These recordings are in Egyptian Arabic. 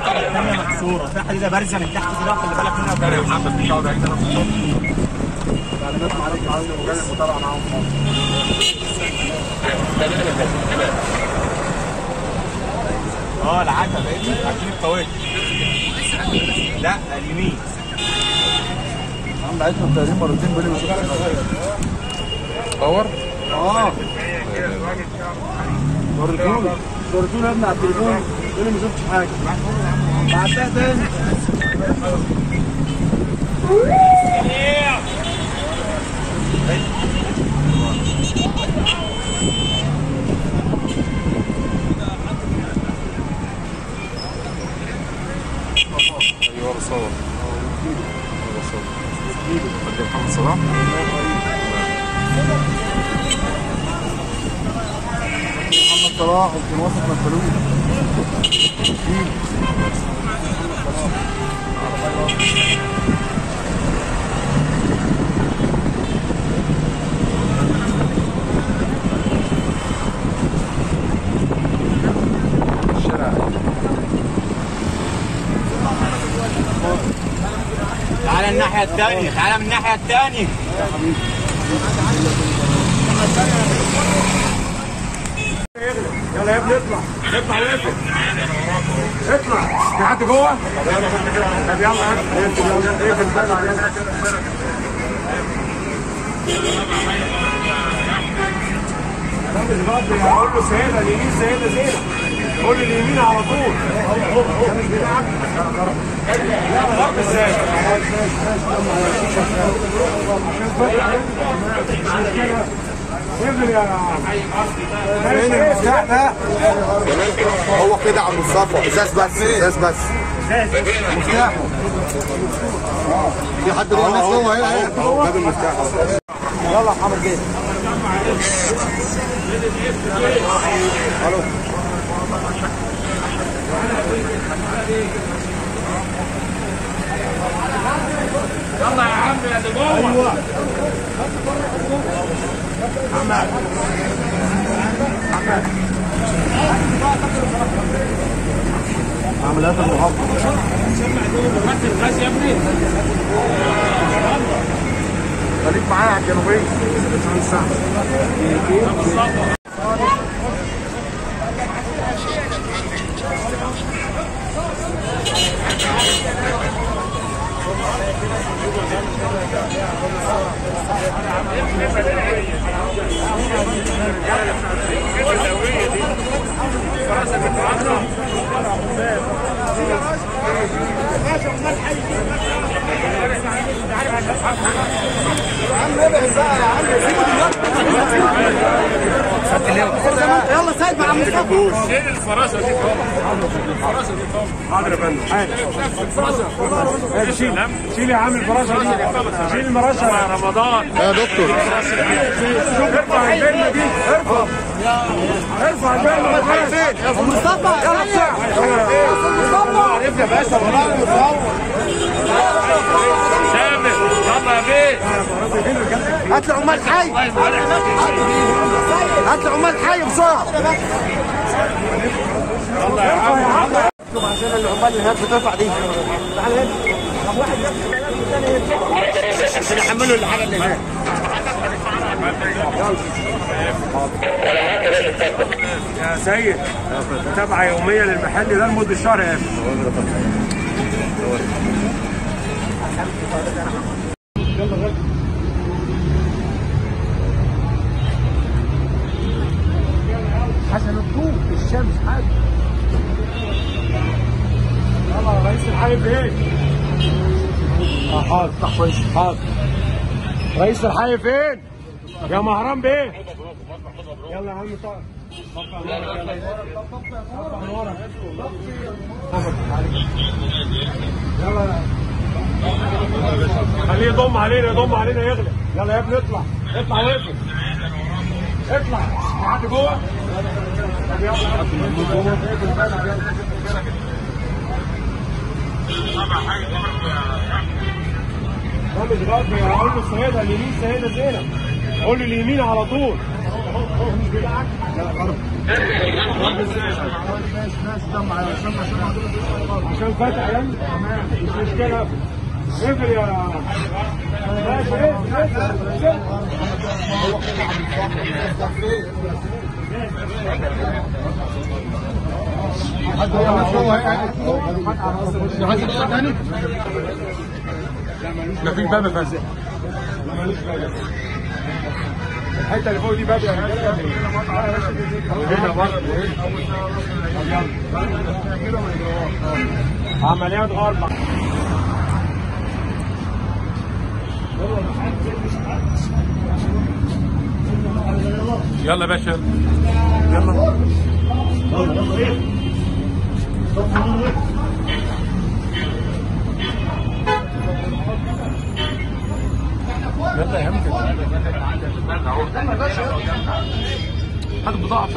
الثانيه مكسوره في حديده بارزه من تحت كده خلي بالك منها كان يا محمد مش هقعد اعيد انا في الصوت تعليمات معالج عاوز وجاي المتابعه معاهم اه العتبه ايه عشان الكواكب لا اليمين عم بعتنا الطيارين مرتين بيقول لي ما شفتش حاجه صور اه وريتوني وريتوني يا ابني على التليفون يقول لي ما شفتش حاجه بعتها تاني ايوه بصور بصور فاكر محمد صلاح محمد صلاح وكان واثق من الفلوس الشارع تعالى الناحيه الثانيه تعالى من الناحيه الثانيه يلا يا ابني اطلع اطلع وقف اطلع في حد جوه؟ طب يلا اقفل يلا اقفل بقى اقول له سيدة اليمين سيدة زينة قول لي اليمين على طول لا لا ازاي اقفل يا فين المفتاح ده؟ هو كده عم مصطفى ازاز بس ازاز بس مفتاحه في حد جوه الناس جوه هنا هنا اهو باب المفتاح اهو يلا يا محمد جاي عمليات المحافظة خليك معايا على الجنوبية عشان الساعة يلا سايب مع مصطفى حاضر يا فندم حاضر شيل شيل يا عم الفراشه دي شيل المراشه يا رمضان يا دكتور ارفع البلمه دي ارفع ارفع البلمه فين مصطفى يلا مصطفى عرفنا يا باشا والله مصور هات لي عمال حي هات لي عمال حي بسرعه شوف عشان العمال اللي هناك بترفع دي تعال هنا طب واحد ياخد الكلام والتاني هنا عشان يحملوا الحاجه اللي هناك يا سيد متابعة يومية للمحل ده لمدة شهر يا أخي حسن الطوب الشمس حاجة يلا رئيس الحي فين؟ اه حاضر افتح كويس حاضر رئيس الحي فين؟ يا مهران بيه يلا يا عم طارق يلا خليه يضم علينا يضم علينا يغلب يلا يا ابني اطلع اطلع واقف اطلع في حد جوه طب يلا ده مش غلط اقول له السيده اليمين سيده زينب قول له اليمين على طول عشان فتح يلا مش مشكلة اقفل يا ماشي اقفل لا في باب بس الحته اللي فوق دي باب يا هنا برضه عمليات غرب يلا يا باشا يلا يا همزه هات البضاعه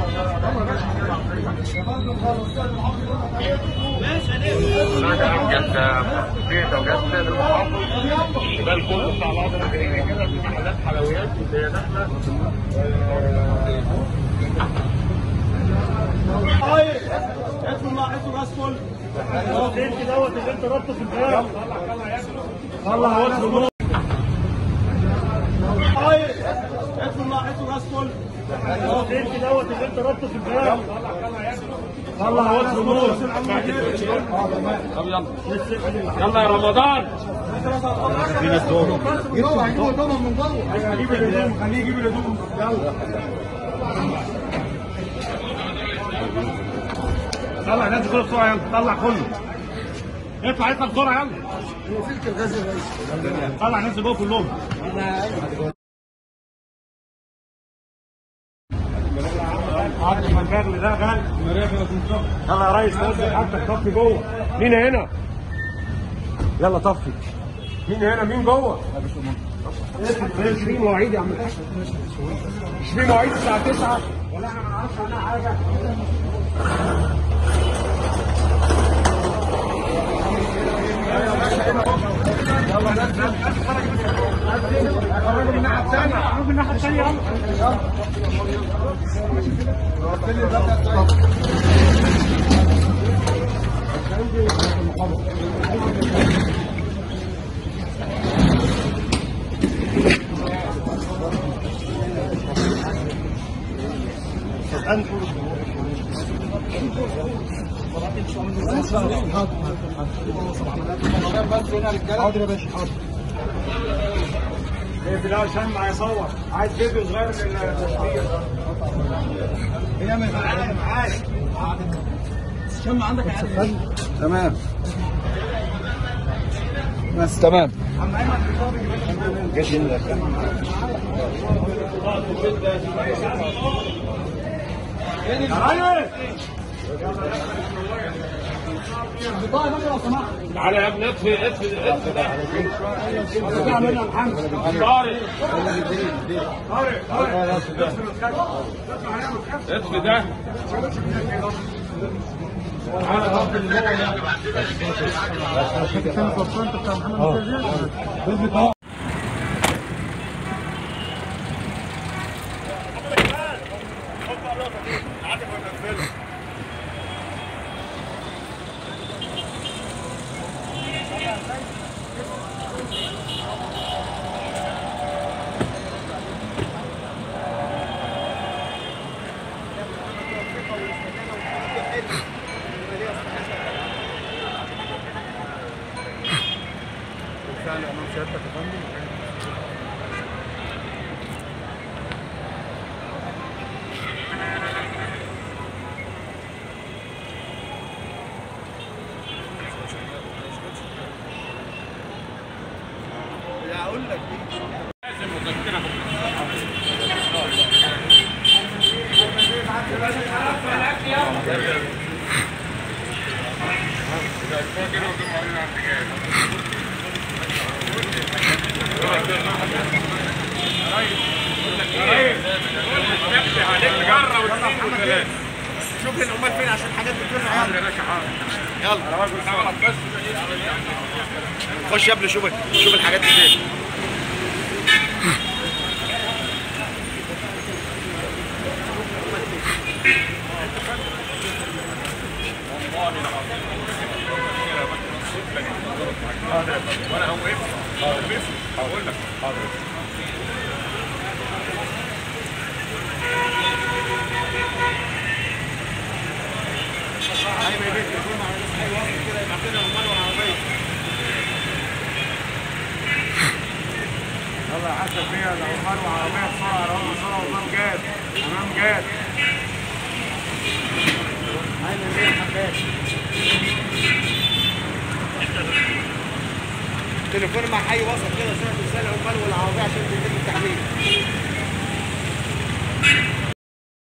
اسمه الله اسمه اسفل هو فين دوت اللي انت ربطه في الباب طلع هو اسمه اسمه الله اسمه اسفل هو فين دوت اللي انت ربطه في الباب طلع هو اسمه يلا يا رمضان خليه يجيب الهدوم خليه يجيب الهدوم يلا طلع ناس كله بسرعه يلا طلع كله اطلع اطلع بسرعه يلا طلع ناس جوه كلهم عبد المنكر ده غالي يلا يا ريس نزل حاجتك طفي جوه مين هنا؟ يلا طفي مين هنا؟ مين جوه؟ مش في مواعيد يا عم الحاج مش في مواعيد الساعه 9 ولا احنا ما نعرفش عنها حاجه الناحيه الثانيه من الناحيه الثانيه يلا حاضر يا باشا حاضر اقفل اه شمع يصور عايز فيديو صغير للتصوير بيعمل معايا معايا شمع عندك تمام بس تمام تعالى يا ابني اطفي اطفي اطفي ده اطفي منها محمد طارق طارق طارق اطفي ده تعالى طفي اللي جوه ده شوف الامال فين عشان الحاجات بترجع يلا يلا خش يا ابني شوف شوف الحاجات دي فين وانا هو ايه؟ هقف هقول لك حاضر ايوه يا بيه تليفون مع الناس حي واصل كده يبعت لنا العمال والعربيه يلا يا حسن بيها العمال وعربيه بسرعه اهو بسرعه امام جاد امام جاد ايوه يا بيه حباش تليفون مع حي وصل كده سنة رسالة العمال والعربية عشان بيتم التحميل